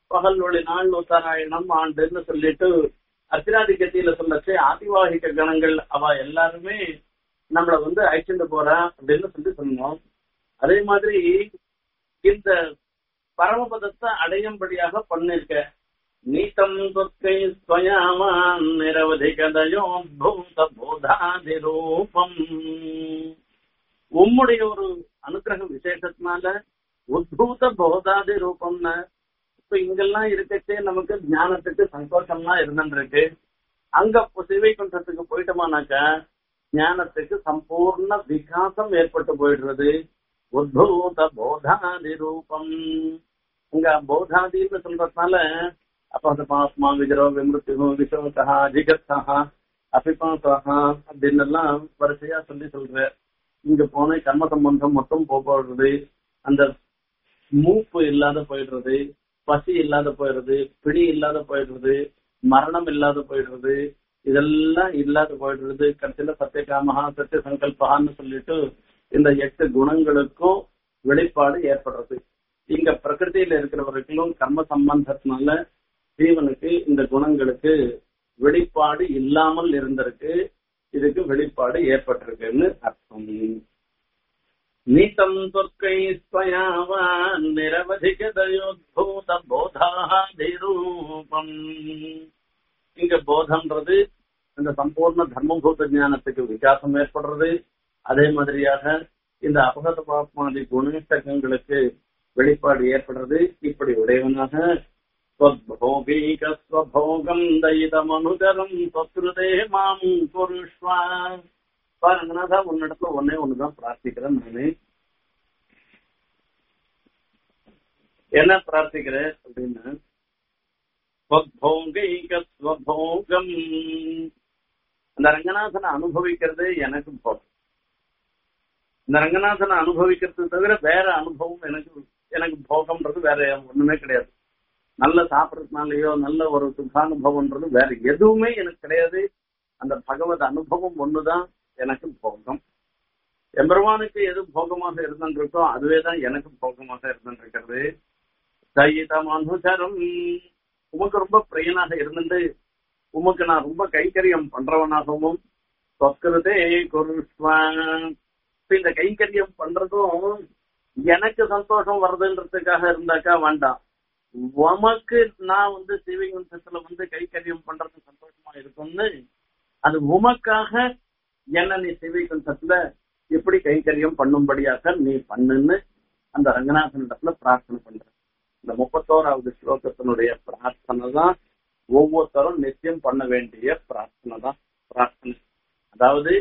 பகல் ஒளி நாள் உத்தராயணம் ஆண்டுன்னு சொல்லிட்டு அர்ச்சனாதி கத்தியில சொல்லச்சு ஆதிவாகிக கணங்கள் அவ எல்லாருமே நம்மள வந்து அழைச்சிட்டு போறா அப்படின்னு சொல்லி சொன்னோம் அதே மாதிரி இந்த பரமபதத்தை அடையும்படியாக பண்ணிருக்க நீதம் தொற்கை ஸ்வயாமான் நிரவதி கதையோ பூத போதாதி ரூபம் உம்முடைய ஒரு அனுகிரக விசேஷத்தினால உத்பூத போதாதி ரூபம்னு இப்ப இங்கெல்லாம் இருக்கச்சே நமக்கு ஞானத்துக்கு சந்தோஷம்லாம் இருந்துருக்கு அங்க சிவை குன்றத்துக்கு போயிட்டோமானாக்கா ஞானத்துக்கு சம்பூர்ண விகாசம் ஏற்பட்டு போயிடுறது உத்பூத போதாதி ரூபம் இங்க போதாதின்னு சொல்றதுனால அபகதமாத்மா விஜரோ விமிருத்திகோ விசவசா ஜிகத்ஸா அபிபாசா அப்படின்னு எல்லாம் வரிசையா சொல்லி சொல்ற இங்க போன கர்ம சம்பந்தம் மொத்தம் போடுறது அந்த மூப்பு இல்லாத போயிடுறது பசி இல்லாத போயிடுறது பிடி இல்லாத போயிடுறது மரணம் இல்லாத போயிடுறது இதெல்லாம் இல்லாத போயிடுறது கடைசியில சத்திய காமஹா சத்திய சங்கல்பகான்னு சொல்லிட்டு இந்த எட்டு குணங்களுக்கும் வெளிப்பாடு ஏற்படுறது இங்க பிரகிருதியில இருக்கிறவர்களும் கர்ம சம்பந்தத்தினால ஜீவனுக்கு இந்த குணங்களுக்கு வெளிப்பாடு இல்லாமல் இருந்திருக்கு இதுக்கு வெளிப்பாடு ஏற்பட்டிருக்குன்னு அர்த்தம் நீதம் துர்க்கை ஸ்வயாவான் நிரவதிகதயோத்பூத போதாதிரூபம் இங்க போதம்ன்றது இந்த சம்பூர்ண தர்மபூத ஞானத்துக்கு விகாசம் ஏற்படுறது அதே மாதிரியாக இந்த அபகத பாப்மாதி குணேஷ்டகங்களுக்கு வெளிப்பாடு ஏற்படுறது இப்படி உடையவனாக ஸ்வபோகீகஸ்வபோகம் தயிதமனுகரம் சொத்ருதே மாம் புருஷ்வா பாருங்கனாதான் உன்னிடத்துல ஒன்னே ஒண்ணுதான் பிரார்த்திக்கிறேன் நானு என்ன பிரார்த்திக்கிறேன் அப்படின்னு ஸ்வபோகீகஸ்வபோகம் அந்த ரங்கநாதனை அனுபவிக்கிறது எனக்கு போதும் இந்த ரங்கநாதனை அனுபவிக்கிறது தவிர வேற அனுபவம் எனக்கு எனக்கு போகம்ன்றது வேற ஒண்ணுமே கிடையாது நல்ல சாப்பிடறதுனாலயோ நல்ல ஒரு சுகானுபவம்ன்றது வேற எதுவுமே எனக்கு கிடையாது அந்த பகவத் அனுபவம் ஒண்ணுதான் எனக்கு போகம் எம்பெருமானுக்கு எது போகமாக இருந்திருக்கோ அதுவே தான் எனக்கு போகமாக இருந்திருக்கிறது தயிதம் அனுசரம் உமக்கு ரொம்ப பிரியனாக இருந்துட்டு உமக்கு நான் ரொம்ப கைக்கரியம் பண்றவனாகவும் சொற்கிறதே குருஷ்வான் இந்த கைங்கரியம் பண்றதும் எனக்கு சந்தோஷம் வருதுன்றதுக்காக இருந்தாக்கா வேண்டாம் உமக்கு நான் வந்து சிவகம்சத்துல வந்து கைக்கரியம் பண்றது சந்தோஷமா இருக்கும்னு அது உமக்காக என்ன நீ சிவகம்சத்துல எப்படி கைக்கரியம் பண்ணும்படியாக நீ பண்ணுன்னு அந்த ரங்கநாதனிடத்துல பிரார்த்தனை பண்ற இந்த முப்பத்தோராவது ஸ்லோகத்தினுடைய பிரார்த்தனை தான் ஒவ்வொருத்தரும் நிச்சயம் பண்ண வேண்டிய பிரார்த்தனை தான் பிரார்த்தனை அதாவது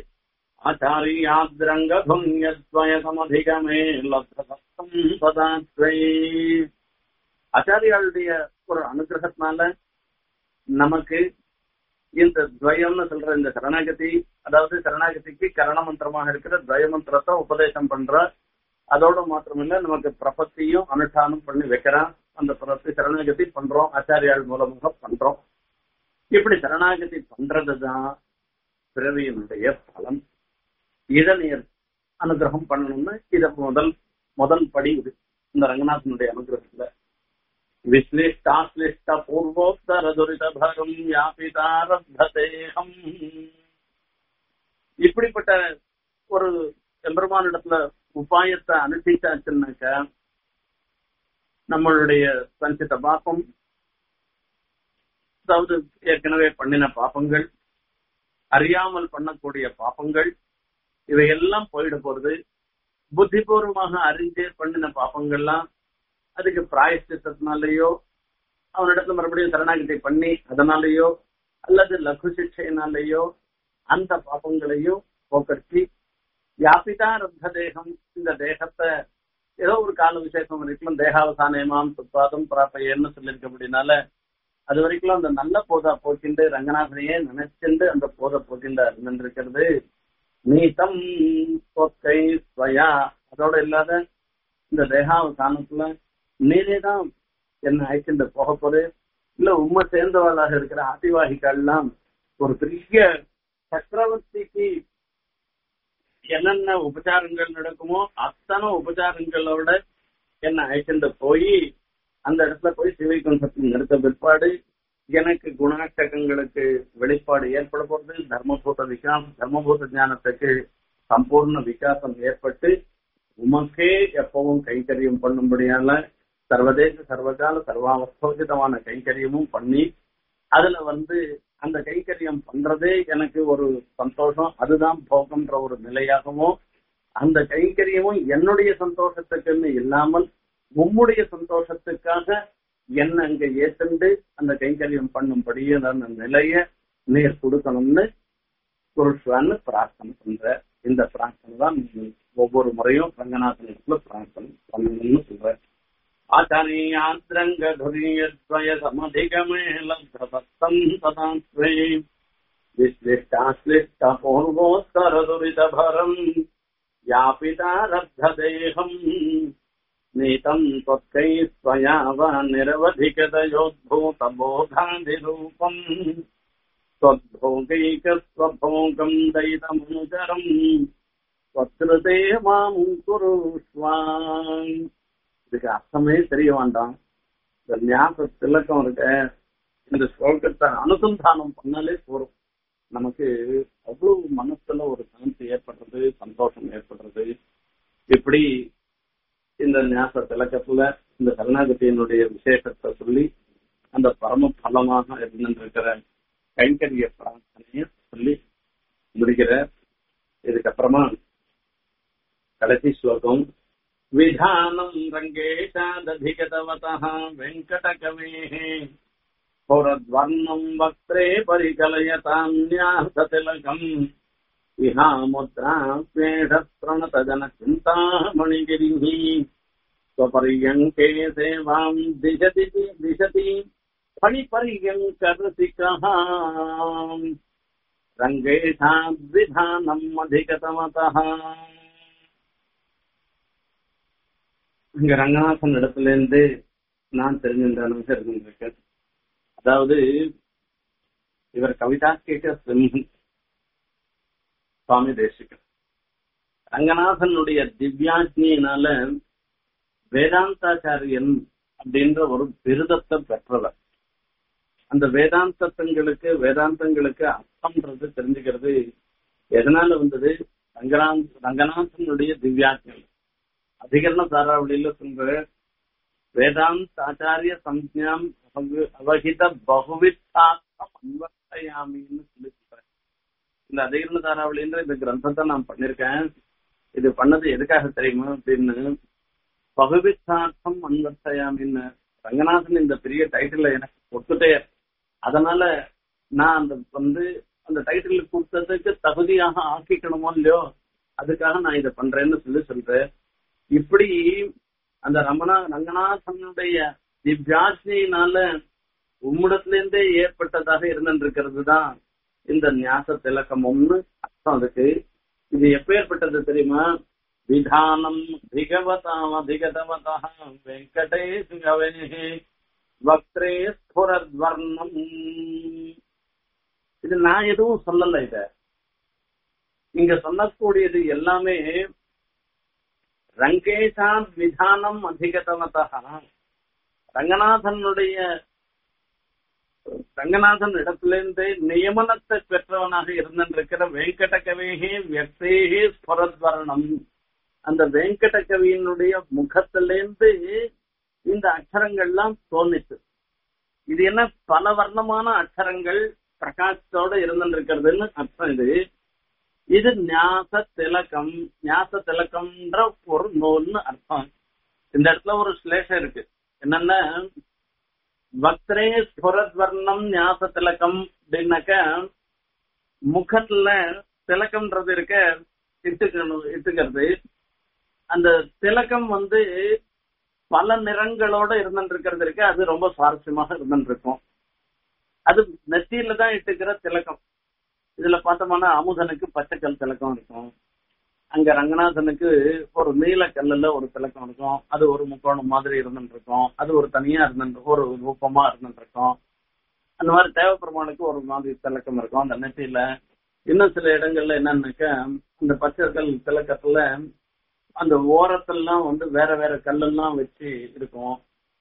ஆச்சாரியாத்ரங்கபுண்ணியத்வயசமதிகமே லப்தசம் சதாத்வை ஆச்சாரியாளுடைய ஒரு அனுகிரகத்தினால நமக்கு இந்த துவயம்னு சொல்ற இந்த சரணாகதி அதாவது சரணாகதிக்கு கரண மந்திரமாக இருக்கிற துவய மந்திரத்தை உபதேசம் பண்ற அதோட மாத்திரமில்ல நமக்கு பிரபத்தியும் அனுஷ்டானம் பண்ணி வைக்கிறான் அந்த பிரபத்தி சரணாகதி பண்றோம் ஆச்சாரியாள் மூலமாக பண்றோம் இப்படி சரணாகதி பண்றதுதான் பிறவியினுடைய பலன் இதை நீர் அனுகிரகம் பண்ணணும்னு இத முதல் முதல் படி இது இந்த ரங்கநாதனுடைய அனுகிரகத்துல விஸ்லிஷ்டாஸ்லிஷ்ட பூர்வோத்தர துரிதபரம் யாபிதாரத்தேகம் இப்படிப்பட்ட ஒரு எம்பெருமானிடத்துல உபாயத்தை அனுஷ்டிச்சாச்சுன்னாக்க நம்மளுடைய சஞ்சித பாப்பம் அதாவது ஏற்கனவே பண்ணின பாப்பங்கள் அறியாமல் பண்ணக்கூடிய பாப்பங்கள் இவையெல்லாம் போயிட போறது புத்திபூர்வமாக அறிஞ்சே பண்ணின பாப்பங்கள்லாம் அதுக்கு பிராயஷ்டித்தத்தினாலேயோ அவனிடத்துல மறுபடியும் சரணாகதி பண்ணி அதனாலேயோ அல்லது லகு சிக்ஷையினாலேயோ அந்த பாப்பங்களையும் போக்கடிச்சு யாபிதா ரத்த தேகம் இந்த தேகத்தை ஏதோ ஒரு கால விசேஷம் வரைக்கும் தேகாவசானயமாம் சுத்வாதம் பிராப்பையன்னு சொல்லியிருக்க அப்படின்னால அது வரைக்கும் அந்த நல்ல போதா போக்கிண்டு ரங்கநாதனையே நினைச்சுண்டு அந்த போதை போக்கிண்டு இருந்திருக்கிறது நீதம் சொற்கை ஸ்வயா அதோட இல்லாத இந்த தேகாவசானத்துல நீரே தான் என்ன அழைச்சிட்டு போக போது இல்ல உண்மை சேர்ந்தவளாக இருக்கிற ஆதிவாகிகள்லாம் ஒரு பெரிய சக்கரவர்த்திக்கு என்னென்ன உபச்சாரங்கள் நடக்குமோ அத்தனை உபச்சாரங்களோட என்ன அழைச்சிட்டு போய் அந்த இடத்துல போய் சிவைகுண்டத்தில் நிறுத்த பிற்பாடு எனக்கு குணாட்டகங்களுக்கு வெளிப்பாடு ஏற்பட போறது தர்மபூத விகாசம் தர்மபூத ஞானத்துக்கு சம்பூர்ண விகாசம் ஏற்பட்டு உமக்கே எப்பவும் கைங்கரியம் பண்ணும்படியால சர்வதேச சர்வகால சர்வாவஸ்தோஜிதமான கைங்கரியமும் பண்ணி அதுல வந்து அந்த கைங்கரியம் பண்றதே எனக்கு ஒரு சந்தோஷம் அதுதான் போகம்ன்ற ஒரு நிலையாகவும் அந்த கைங்கரியமும் என்னுடைய சந்தோஷத்துக்குன்னு இல்லாமல் உம்முடைய சந்தோஷத்துக்காக என்ன அங்க ஏத்துண்டு அந்த கைங்கரியம் பண்ணும்படியே அந்த நிலைய நீர் கொடுக்கணும்னு புருஷ்வான்னு பிரார்த்தனை பண்ற இந்த பிரார்த்தனை தான் நீ ஒவ்வொரு முறையும் ரங்கநாதனுக்குள்ள பிரார்த்தனை பண்ணணும்னு சொல்ற ஆச்சாரியாந்திரங்க துரியத்வய சமதிகமே லப்தபத்தம் சதாஸ்வே விஸ்லிஷ்டாஸ்லிஷ்ட பூர்வோத்தர துரிதபரம் यापितारब्धदेहम् नीतम् त्वत्कैः त्वया वा निरवधिकतयोद्भूतबोधादिरूपम् त्वद्भोगैकस्वभोगम् दयितमनुचरम् त्वत्कृते மாம் குருஷ்வான் இதுக்கு அர்த்தமே தெரிய வேண்டாம் இந்த ஞாபக திலக்கம் இருக்க இந்த ஸ்லோகத்தை அனுசந்தானம் பண்ணாலே போறோம் நமக்கு அவ்வளவு மனசுல ஒரு சாந்தி ஏற்படுறது சந்தோஷம் ஏற்படுறது இப்படி இந்த ஞாச திலக்கத்துல இந்த சரணாகதியினுடைய விசேஷத்தை சொல்லி அந்த பரம பலமாக இருந்திருக்கிற கைங்கரிய பிரார்த்தனைய சொல்லி முடிக்கிற இதுக்கப்புறமா கடைசி ஸ்லோகம் விதானம் ரங்கேஷாததிகதவதः வெங்கடகவேः पुरद्वर्णम् वक्त्रे परिकलयतान्यासतिलकम् इहामुद्राप्येषप्रणतजनचिन्तामणिगिरिः स्वपर्यङ्के सेवाम् दिशति दिशति फणिपर्यङ्करसिकः रङ्गेशाद्विधानम् अधिगतमतः இங்க ரங்கநாதன் இடத்துல இருந்து நான் தெரிஞ்சிருந்த இருந்திருக்கேன் அதாவது இவர் கவிதா கேட்ட சிம்மன் சுவாமி தேசிகர் ரங்கநாதனுடைய திவ்யாஜ்னியினால வேதாந்தாச்சாரியன் அப்படின்ற ஒரு விருதத்தை பெற்றவர் அந்த வேதாந்தங்களுக்கு வேதாந்தங்களுக்கு அர்த்தம்ன்றது தெரிஞ்சுக்கிறது எதனால வந்தது ரங்கநாத் ரங்கநாதனுடைய திவ்யாஜ்னி அதிகரண தாராவளியில சொல்ற வேதாந்த ஆச்சாரிய சம்ஞாம் அவகித பகுவித்தாக்கம் அன்வர்த்தயாமின்னு சொல்லி சொல்றேன் இந்த அதிகரண தாராவளின்ற இந்த கிரந்தத்தை நான் பண்ணிருக்கேன் இது பண்ணது எதுக்காக தெரியுமா அப்படின்னு பகுவித்தார்த்தம் அன்வர்த்தயாமின்னு ரங்கநாதன் இந்த பெரிய டைட்டில் எனக்கு கொடுத்துட்டே அதனால நான் அந்த வந்து அந்த டைட்டில் கொடுத்ததுக்கு தகுதியாக ஆக்கிக்கணுமோ இல்லையோ அதுக்காக நான் இதை பண்றேன்னு சொல்லி சொல்றேன் இப்படி அந்த ரமணா ரங்கநாதனுடைய திவ்யாஜினால உம்மிடத்துல இருந்தே ஏற்பட்டதாக இருந்திருக்கிறது தான் இந்த ஞாச திலக்கமும்னு அர்த்தம் அதுக்கு இது எப்ப ஏற்பட்டது தெரியுமா விதானம் திகவதாம் அதிகதவதா வெங்கடேஷ் வக்ரே ஸ்புரத்வர்ணம் இது நான் எதுவும் சொல்லல இத இங்க சொல்லக்கூடியது எல்லாமே ரங்கேஷான் விதானம் அதிகதமதா ரங்கநாதனுடைய ரங்கநாதன் இடத்திலிருந்து நியமனத்தை பெற்றவனாக இருந்திருக்கிற வெங்கட கவியே வியக்தேகே ஸ்வரத்வரணம் அந்த வெங்கட கவியினுடைய முகத்திலிருந்து இந்த அக்ஷரங்கள்லாம் தோணிச்சு இது என்ன பல வர்ணமான அக்ஷரங்கள் பிரகாசத்தோட இருந்திருக்கிறதுன்னு அர்த்தம் இது இது ஞாச திலகம் ஞாச திலகம்ன்ற ஒரு நூல்னு அர்த்தம் இந்த இடத்துல ஒரு ஸ்லேஷம் இருக்கு என்னன்னா வக்ரே ஸ்வரத்வர்ணம் ஞாச திலகம் அப்படின்னாக்க முகத்துல திலக்கம்ன்றது இருக்க இட்டுக்கணும் இட்டுக்கிறது அந்த திலக்கம் வந்து பல நிறங்களோட இருந்துருக்கிறது இருக்கு அது ரொம்ப சுவாரஸ்யமாக இருந்துருக்கும் அது நெத்தியில தான் இட்டுக்கிற திலக்கம் இதுல பார்த்தோம்னா அமுதனுக்கு பச்சைக்கல் திலக்கம் இருக்கும் அங்க ரங்கநாதனுக்கு ஒரு நீல கல்லுல ஒரு திலக்கம் இருக்கும் அது ஒரு முக்கோணம் மாதிரி இருந்துட்டு இருக்கும் அது ஒரு தனியா இருந்துட்டு ஒரு ரூபமா இருந்துட்டு இருக்கும் அந்த மாதிரி தேவப்பெருமானுக்கு ஒரு மாதிரி திலக்கம் இருக்கும் அந்த நெத்தியில இன்னும் சில இடங்கள்ல என்னன்னாக்க இந்த பச்சைக்கல் திலக்கத்துல அந்த ஓரத்தெல்லாம் வந்து வேற வேற கல்லெல்லாம் வச்சு இருக்கும்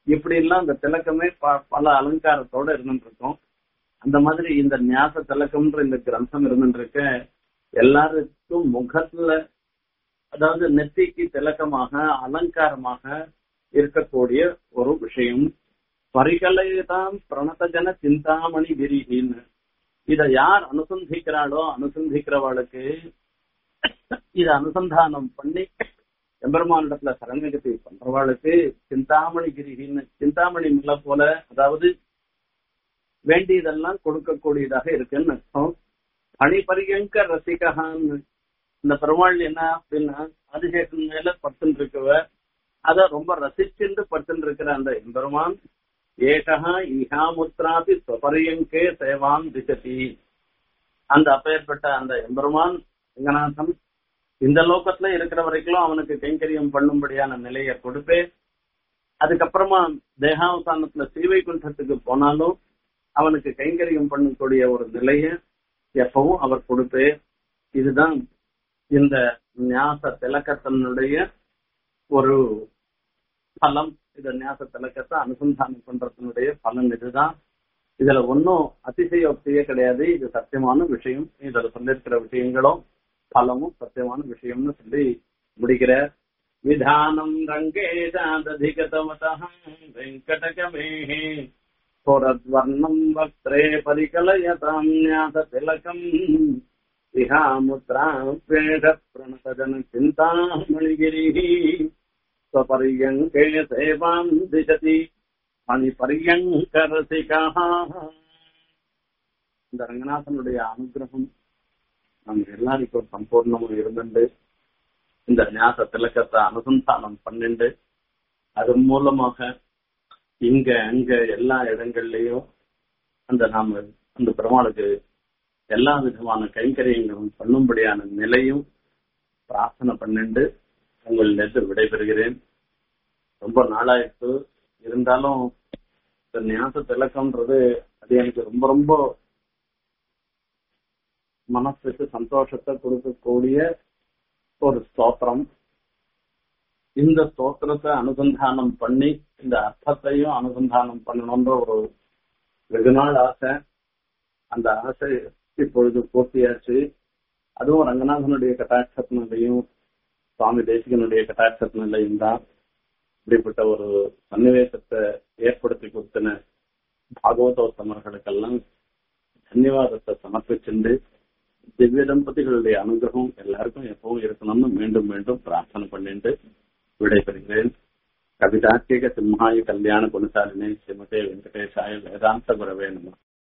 இப்படி எல்லாம் அந்த திலக்கமே ப- பல அலங்காரத்தோட இருந்துட்டு இருக்கும் அந்த மாதிரி இந்த ஞாச திலக்கம்ன்ற இந்த கிரந்தம் இருந்துட்டு இருக்க எல்லாருக்கும் முகத்துல அதாவது நெத்திக்கு திலக்கமாக அலங்காரமாக இருக்கக்கூடிய ஒரு விஷயம் பரிகலைதான் பிரணதஜன சிந்தாமணி விரிகின்னு இத யார் அனுசந்திக்கிறாளோ அனுசந்திக்கிறவளுக்கு இத அனுசந்தானம் பண்ணி எம்பெருமானிடத்துல சரணகதி பண்றவாளுக்கு சிந்தாமணி கிரிகின்னு சிந்தாமணி முல்லை போல அதாவது வேண்டியதெல்லாம் கொடுக்கக்கூடியதாக இருக்குன்னு அர்த்தம் பணிபரியங்க ரசிககான்னு இந்த பெருமாள் என்ன அப்படின்னா ஆதிசேஷன் மேல படுத்துட்டு இருக்கவ அத ரொம்ப ரசிச்சுண்டு படுத்துட்டு இருக்கிற அந்த எம்பெருமான் ஏகா இஹாமுத்ராபி ஸ்வபரியங்கே சேவாம் திசதி அந்த அப்பேற்பட்ட அந்த எம்பெருமான் ரங்கநாதன் இந்த லோகத்துல இருக்கிற வரைக்கும் அவனுக்கு கைங்கரியம் பண்ணும்படியான நிலையை கொடுப்பே அதுக்கப்புறமா தேகாவசானத்துல ஸ்ரீவைகுண்டத்துக்கு போனாலும் அவனுக்கு கைங்கரியம் பண்ணக்கூடிய ஒரு நிலைய எப்பவும் அவர் கொடுப்பே இதுதான் இந்த ஞாச திலக்கத்தினுடைய ஒரு பலம் இந்த ஞாச திலக்கத்தை அனுசந்தானம் பண்றதனுடைய பலன் இதுதான் இதுல ஒன்னும் அதிசயோக்தியே கிடையாது இது சத்தியமான விஷயம் இதுல சொல்லிருக்கிற விஷயங்களும் பலமும் சத்தியமான விஷயம்னு சொல்லி முடிக்கிற விதானம் ரங்கே தாததிகதவதா வெங்கடகமே ஸ்வரத்வர்ணம் வக்திரே பரிகலயதாம் ஞாச திலகம் விஹாமுத்ராபேஷ பிரணதஜன சிந்தாமணிகிரி ஸ்வபரியங்கே சேவாம் திசதி மணிபரியங்கரசிகா இந்த ரங்கநாதனுடைய அனுகிரகம் நம்ம எல்லாருக்கும் சம்பூர்ணமும் இருந்துண்டு இந்த ஞாச திலக்கத்தை அனுசந்தானம் பண்ணிண்டு அது மூலமாக இங்க அங்க எல்லா இடங்கள்லயும் அந்த நாம அந்த பெருமாளுக்கு எல்லா விதமான கைங்கரியங்களும் பண்ணும்படியான நிலையும் பிரார்த்தனை பண்ணிண்டு உங்களிலிருந்து விடைபெறுகிறேன் ரொம்ப நாளாயிட்டு இருந்தாலும் இந்த ஞாச திலக்கம்ன்றது அது எனக்கு ரொம்ப ரொம்ப மனசுக்கு சந்தோஷத்தை கொடுக்கக்கூடிய ஒரு ஸ்தோத்திரம் இந்த ஸ்தோத்திரத்தை அனுசந்தானம் பண்ணி இந்த அர்த்தத்தையும் அனுசந்தானம் பண்ணணும்ன்ற ஒரு வெகு நாள் ஆசை அந்த ஆசை இப்பொழுது பூர்த்தியாச்சு அதுவும் ரங்கநாதனுடைய கட்டாட்சத்தினாலையும் சுவாமி தேசிகனுடைய கட்டாட்சத்தினாலையும் தான் இப்படிப்பட்ட ஒரு சன்னிவேசத்தை ஏற்படுத்தி கொடுத்தன பாகவதோத்தமர்களுக்கெல்லாம் தன்யவாதத்தை சமர்ப்பிச்சுண்டு திவ்ய தம்பதிகளுடைய அனுகிரகம் எல்லாருக்கும் எப்பவும் இருக்கணும்னு மீண்டும் மீண்டும் பிரார்த்தனை பண்ணிட்டு விடைபெறுகிறேன் கவிதாத்யக சிம்ஹாய கல்யாண குணசாலினே ஸ்ரீமதே வெங்கடேசாய வேதாந்த குரவே நம